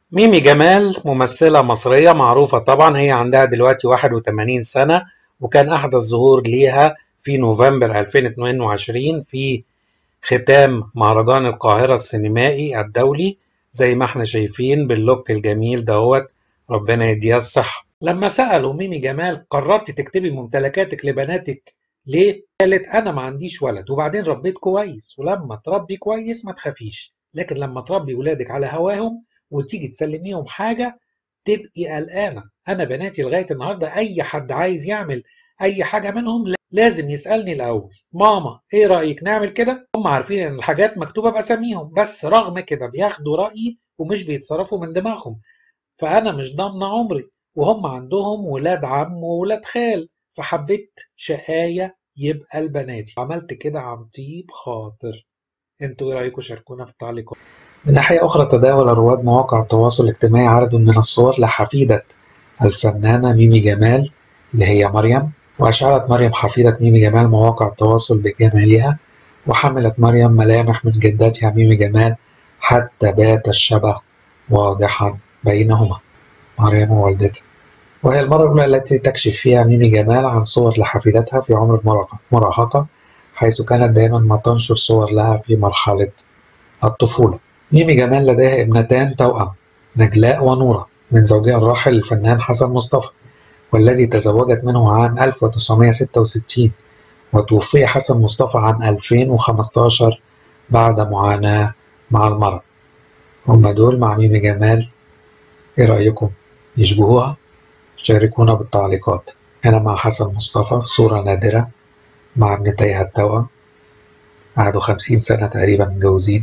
ميمي جمال ممثلة مصرية معروفة طبعا هي عندها دلوقتي 81 سنة وكان أحدث ظهور ليها في نوفمبر 2022 في ختام مهرجان القاهرة السينمائي الدولي زي ما احنا شايفين باللوك الجميل دهوت ربنا يديها الصحة لما سألوا ميمي جمال قررتي تكتبي ممتلكاتك لبناتك ليه؟ قالت أنا ما عنديش ولد وبعدين ربيت كويس ولما تربي كويس ما تخافيش لكن لما تربي ولادك على هواهم وتيجي تسلميهم حاجة تبقي قلقانة أنا بناتي لغاية النهاردة أي حد عايز يعمل أي حاجة منهم لازم يسألني الأول ماما إيه رأيك نعمل كده؟ هم عارفين إن الحاجات مكتوبة بأساميهم بس رغم كده بياخدوا رأيي ومش بيتصرفوا من دماغهم فأنا مش ضامنة عمري وهم عندهم ولاد عم وولاد خال فحبيت شقاية يبقى لبناتي عملت كده عن طيب خاطر انتوا ايه رايكم شاركونا في التعليقات من ناحية أخرى تداول رواد مواقع التواصل الاجتماعي عدد من الصور لحفيدة الفنانة ميمي جمال اللي هي مريم وأشعرت مريم حفيدة ميمي جمال مواقع التواصل بجمالها وحملت مريم ملامح من جدتها ميمي جمال حتى بات الشبه واضحا بينهما مريم ووالدتها وهي المرة الأولى التي تكشف فيها ميمي جمال عن صور لحفيدتها في عمر المراهقة حيث كانت دائما ما تنشر صور لها في مرحلة الطفولة ميمي جمال لديها ابنتان توأم نجلاء ونورة من زوجها الراحل الفنان حسن مصطفى والذي تزوجت منه عام 1966 وتوفي حسن مصطفى عام 2015 بعد معاناة مع المرض هم دول مع ميمي جمال ايه رأيكم يشبهوها شاركونا بالتعليقات أنا مع حسن مصطفى صورة نادرة مع ابنتيها التوأم قعدوا خمسين سنة تقريبا متجوزين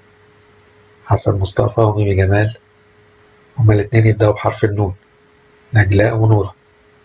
حسن مصطفى وميمي جمال هما الاتنين يبدأوا بحرف النون نجلاء ونورة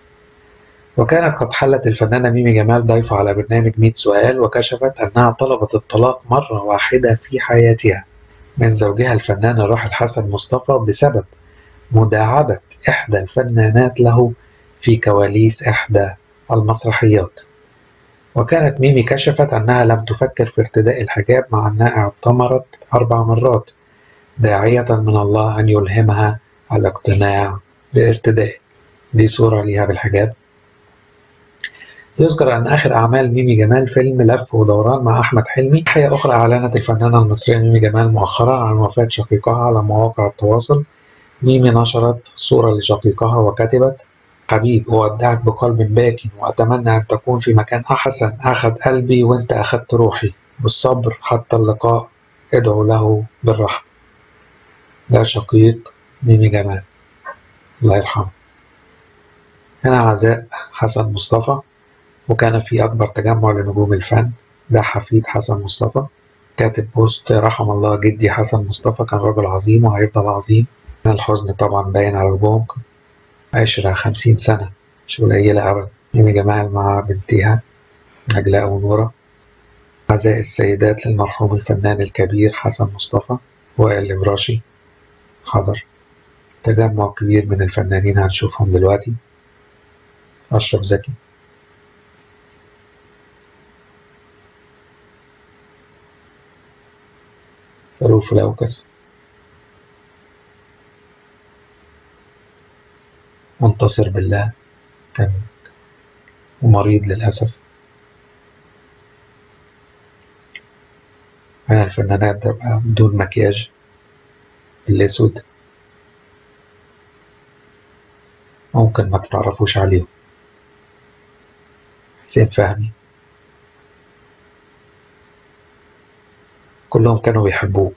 وكانت قد حلت الفنانة ميمي جمال ضيفة على برنامج 100 سؤال وكشفت أنها طلبت الطلاق مرة واحدة في حياتها من زوجها الفنان الراحل حسن مصطفى بسبب مداعبة إحدى الفنانات له في كواليس إحدى المسرحيات وكانت ميمي كشفت أنها لم تفكر في ارتداء الحجاب مع أنها اعتمرت أربع مرات داعية من الله أن يلهمها الاقتناع بارتدائه دي صورة ليها بالحجاب يذكر أن آخر أعمال ميمي جمال فيلم لف ودوران مع أحمد حلمي ناحية أخرى أعلنت الفنانة المصرية ميمي جمال مؤخرا عن وفاة شقيقها على مواقع التواصل ميمي نشرت صورة لشقيقها وكتبت حبيب أودعك بقلب باك وأتمنى أن تكون في مكان أحسن أخذ قلبي وأنت أخذت روحي بالصبر حتى اللقاء ادعو له بالرحمة ده شقيق ميمي جمال الله يرحمه هنا عزاء حسن مصطفى وكان في أكبر تجمع لنجوم الفن ده حفيد حسن مصطفى كاتب بوست رحم الله جدي حسن مصطفى كان راجل عظيم وهيفضل عظيم الحزن طبعا باين على وجوههم عشرة خمسين سنة مش قليلة أبدا ميمي جمال مع بنتها نجلاء ونورة عزاء السيدات للمرحوم الفنان الكبير حسن مصطفى وائل الإبراشي حضر تجمع كبير من الفنانين هنشوفهم دلوقتي أشرف زكي فاروق الأوكس منتصر بالله كان ومريض للأسف أنا الفنانات تبقى بدون مكياج بالأسود ممكن ما تتعرفوش عليهم حسين فهمي كلهم كانوا بيحبوه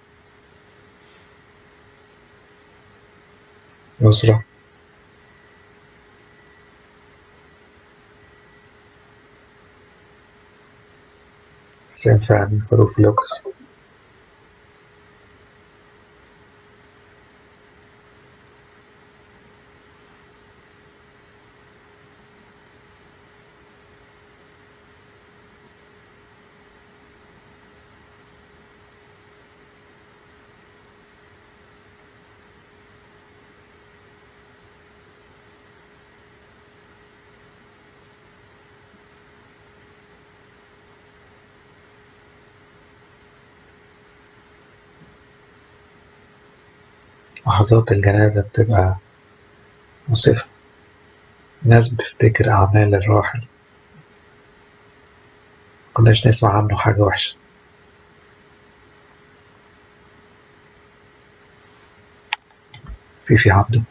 يسرى حسين فهمي فاروق لوكس لحظات الجنازة بتبقى مؤسفة الناس بتفتكر أعمال الراحل مكناش نسمع عنه حاجة وحشة في في عبده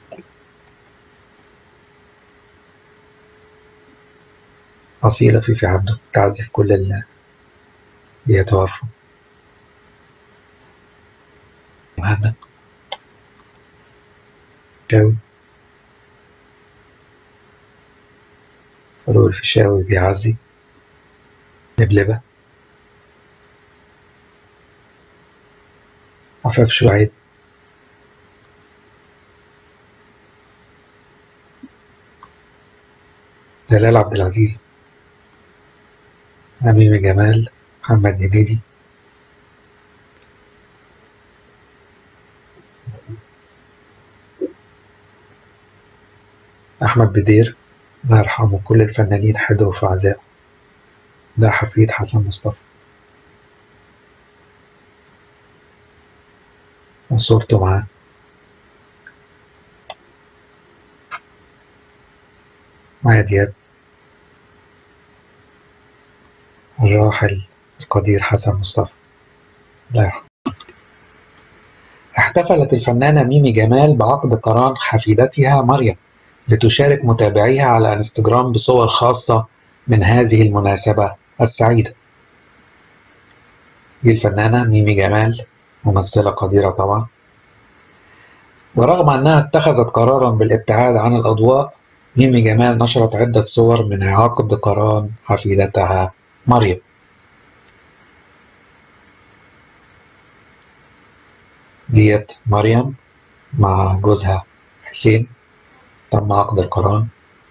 أصيلة في في عبده تعزف كل اللي بيتوفوا مهند شاوي فاروق الفيشاوي بيعزي لبلبة عفاف شعيب دلال عبد العزيز أميمة جمال محمد هنيدي أحمد بدير الله يرحمه كل الفنانين حضروا في عزائه ده حفيد حسن مصطفى وصورته معاه مع دياب الراحل القدير حسن مصطفى الله يرحمه احتفلت الفنانة ميمي جمال بعقد قران حفيدتها مريم لتشارك متابعيها على انستجرام بصور خاصة من هذه المناسبة السعيدة دي الفنانة ميمي جمال ممثلة قديرة طبعا ورغم أنها اتخذت قرارا بالابتعاد عن الأضواء ميمي جمال نشرت عدة صور من عقد قران حفيدتها مريم ديت مريم مع جوزها حسين تم عقد القران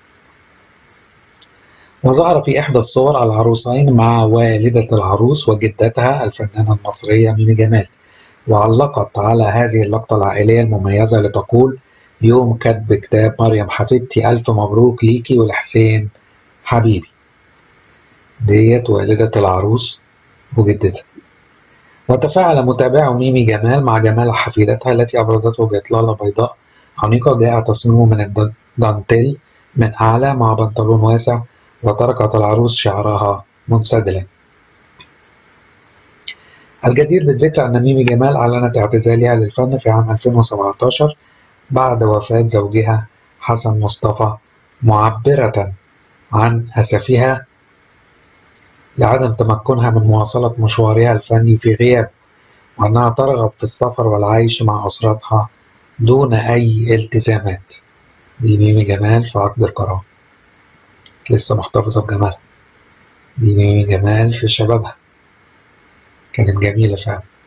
وظهر في إحدى الصور العروسين مع والدة العروس وجدتها الفنانة المصرية ميمي جمال وعلقت على هذه اللقطة العائلية المميزة لتقول يوم كتب كتاب مريم حفيدتي ألف مبروك ليكي والحسين حبيبي ديت والدة العروس وجدتها وتفاعل متابعو ميمي جمال مع جمال حفيدتها التي أبرزته بإطلالة بيضاء عميقة جاء تصميمه من الدانتيل من أعلى مع بنطلون واسع وتركت العروس شعرها منسدلا الجدير بالذكر أن ميمي جمال أعلنت اعتزالها للفن في عام 2017 بعد وفاة زوجها حسن مصطفى معبرة عن أسفها لعدم تمكنها من مواصلة مشوارها الفني في غياب وأنها ترغب في السفر والعيش مع أسرتها دون أي التزامات دي ميمي جمال في عقد القرار لسه محتفظة بجمالها دي ميمي جمال في شبابها كانت جميلة فعلا